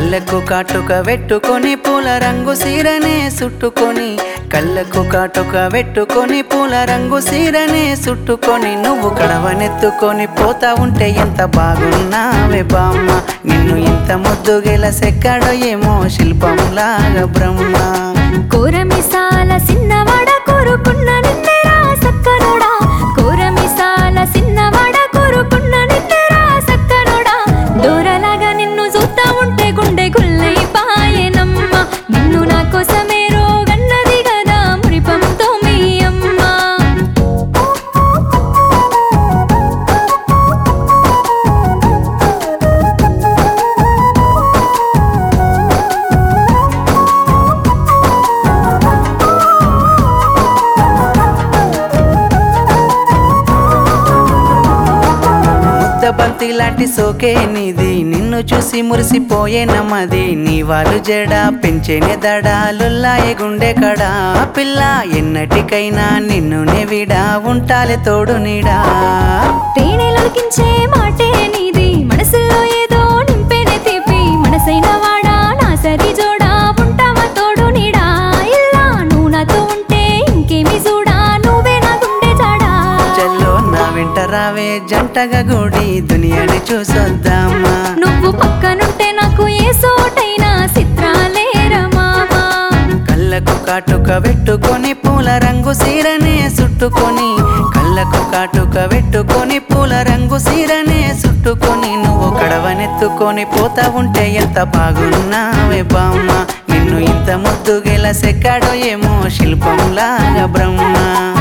కళ్ళకు కాటుక పెట్టుకొని పూల రంగు సీరనే చుట్టుకొని కళ్ళకు కాటుక పెట్టుకొని పూల రంగు సీరనే చుట్టుకొని నువ్వు కడవనెత్తుకొని పోతా ఉంటే ఎంత బాగున్నావే బామ్మ నిన్ను ఇంత ముద్దుగెల సెక్కాడో ఏమో శిల్పంలాగా బ్రహ్మ కోరమిసాల సిన్నవాడ కోరుకున్న నిన్నెరా సక్కనోడా కోరమిసాల సిన్నవాడ కోరుకున్న నిన్నెరా సక్కనోడా దూరలాగా నిన్ను చూస్తా ఉంటే గుండె గుల్లై పాయనమ్మ నిన్ను నా కోసమే రోగన్నది కదా మురిపంతో మీ అమ్మ ముద్ద బంతి లాంటి సోకే నీది నిన్ను చూసి మురిసిపోయే నమ్మది నీ వాళ్ళు జడ పెంచేనే దడాలుల్లాయే గుండె కడా పిల్ల ఎన్నటికైనా నిన్ను విడా ఉంటాలే తోడు నీడా తేనెలకించే మాటే నీది మనసులో ఏదో నింపేనే తీపి మనసైన వాడా నా సరి జోడా ఉంటావా తోడు నీడా ఇల్లా నువ్వు నాతో ఉంటే ఇంకేమి చూడా నువ్వే నా గుండె జాడా చల్లో నా వెంట రావే జంటగా గుడి దునియాని చూసొద్దామా నువ్వు పక్కనుంటే నాకు ఏ సోటైనా చిత్రాలేరా మామా కళ్ళకు కాటుక పెట్టుకొని పూల రంగు సీరనే చుట్టుకొని కళ్ళకు కాటుక పెట్టుకొని పూల రంగు సీరనే చుట్టుకొని నువ్వు కడవనెత్తుకొని పోతా ఉంటే ఎంత బాగున్నావే బామ్మ నిన్ను ఇంత ముద్దుగెల సెక్కాడో ఏమో శిల్పంలాగా బ్రహ్మ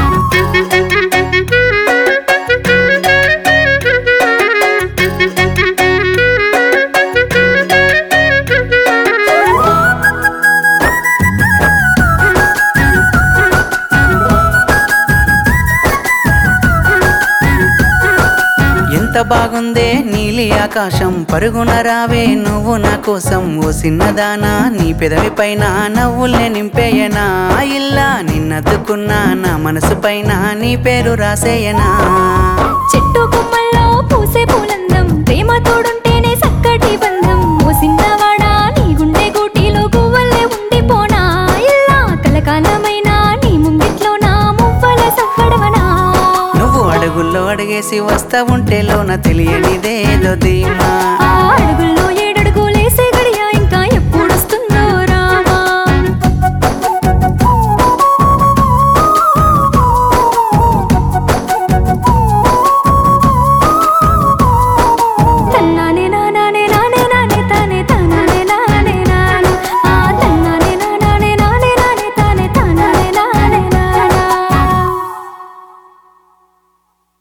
ఎంత బాగుందే నీలి ఆకాశం పరుగున రావే నువ్వు నా కోసం ఓ సిన్నదానా నీ పెదవి పైన నవ్వుల్నే నింపేయనా ఇల్లా నిన్నద్దుకున్నా నా మనసు పైన నీ పేరు రాసేయనా చెట్టు కొమ్మల్లో పూసే పూలందం ప్రేమ తోడుంటేనే చక్కటి బంధం ఓ సిన్నవాడా నీ గుండె గూటిలో గువ్వల్లే ఉండిపోనా ఇల్లా కలకాలమైనా నీ ముంగిట్లో నా మువ్వల సవ్వడవనా నువ్వు అడుగుల్లో అడిగేసి వస్తా ఉంటే లోన తెలియనిదేదో ధీమా ఆ అడుగుల